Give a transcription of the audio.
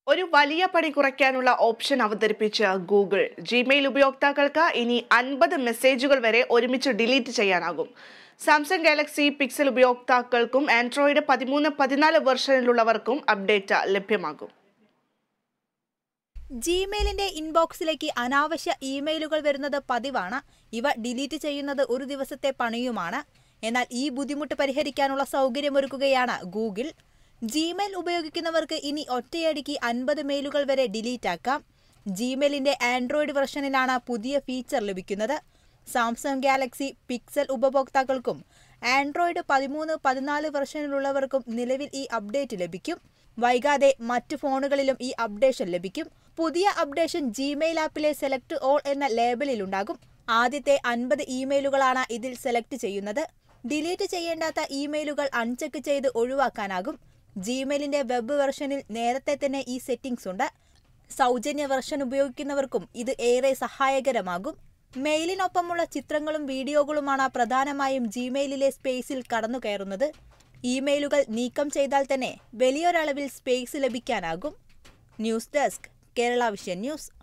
ഒരു വലിയ പണി കുറയ്ക്കാനുള്ള ഓപ്ഷൻ അവതരിപ്പിച്ച ഗൂഗിൾ ജിമെയിൽ ഉപയോക്താക്കൾക്ക് ഇനി അൻപത് മെസ്സേജുകൾ വരെ ഒരുമിച്ച് ഡിലീറ്റ് ചെയ്യാനാകും സാംസങ് ഗാലക്സി പിക്സൽ ഉപയോക്താക്കൾക്കും ആൻഡ്രോയിഡ് പതിമൂന്ന് പതിനാല് വെർഷനിലുള്ളവർക്കും അപ്ഡേറ്റ് ലഭ്യമാകും ജിമെയിലിന്റെ ഇൻബോക്സിലേക്ക് അനാവശ്യ ഇമെയിലുകൾ വരുന്നത് പതിവാണ് ഇവ ഡിലീറ്റ് ചെയ്യുന്നത് ഒരു ദിവസത്തെ പണിയുമാണ് എന്നാൽ ഈ ബുദ്ധിമുട്ട് പരിഹരിക്കാനുള്ള സൗകര്യമൊരുക്കുകയാണ് ഗൂഗിൾ ജിമെയിൽ ഉപയോഗിക്കുന്നവർക്ക് ഇനി ഒറ്റയടിക്ക് അൻപത് മെയിലുകൾ വരെ ഡിലീറ്റ് ആക്കാം ജിമെയിലിന്റെ ആൻഡ്രോയിഡ് വെർഷനിലാണ് പുതിയ ഫീച്ചർ ലഭിക്കുന്നത് സാംസങ് ഗാലക്സി പിക്സൽ ഉപഭോക്താക്കൾക്കും ആൻഡ്രോയിഡ് പതിമൂന്ന് പതിനാല് വെർഷനിലുള്ളവർക്കും നിലവിൽ ഈ അപ്ഡേറ്റ് ലഭിക്കും വൈകാതെ മറ്റ് ഫോണുകളിലും ഈ അപ്ഡേഷൻ ലഭിക്കും പുതിയ അപ്ഡേഷൻ ജിമെയിൽ ആപ്പിലെ സെലക്ട് ഓൾ എന്ന ലേബലിലുണ്ടാകും ആദ്യത്തെ അൻപത് ഇമെയിലുകളാണ് ഇതിൽ സെലക്ട് ചെയ്യുന്നത് ഡിലീറ്റ് ചെയ്യേണ്ടാത്ത ഇമെയിലുകൾ അൺചെക്ക് ചെയ്ത് ഒഴിവാക്കാനാകും ജിമെയിലിന്റെ വെബ് വെർഷനിൽ നേരത്തെ തന്നെ ഈ സെറ്റിംഗ്സ് ഉണ്ട് സൗജന്യ വെർഷൻ ഉപയോഗിക്കുന്നവർക്കും ഇത് ഏറെ സഹായകരമാകും മെയിലിനൊപ്പമുള്ള ചിത്രങ്ങളും വീഡിയോകളുമാണ് പ്രധാനമായും ജിമെയിലിലെ സ്പേസിൽ കടന്നു കയറുന്നത് ഇമെയിലുകൾ നീക്കം ചെയ്താൽ തന്നെ വലിയൊരളവിൽ സ്പേസ് ലഭിക്കാനാകും news desk Kerala vision news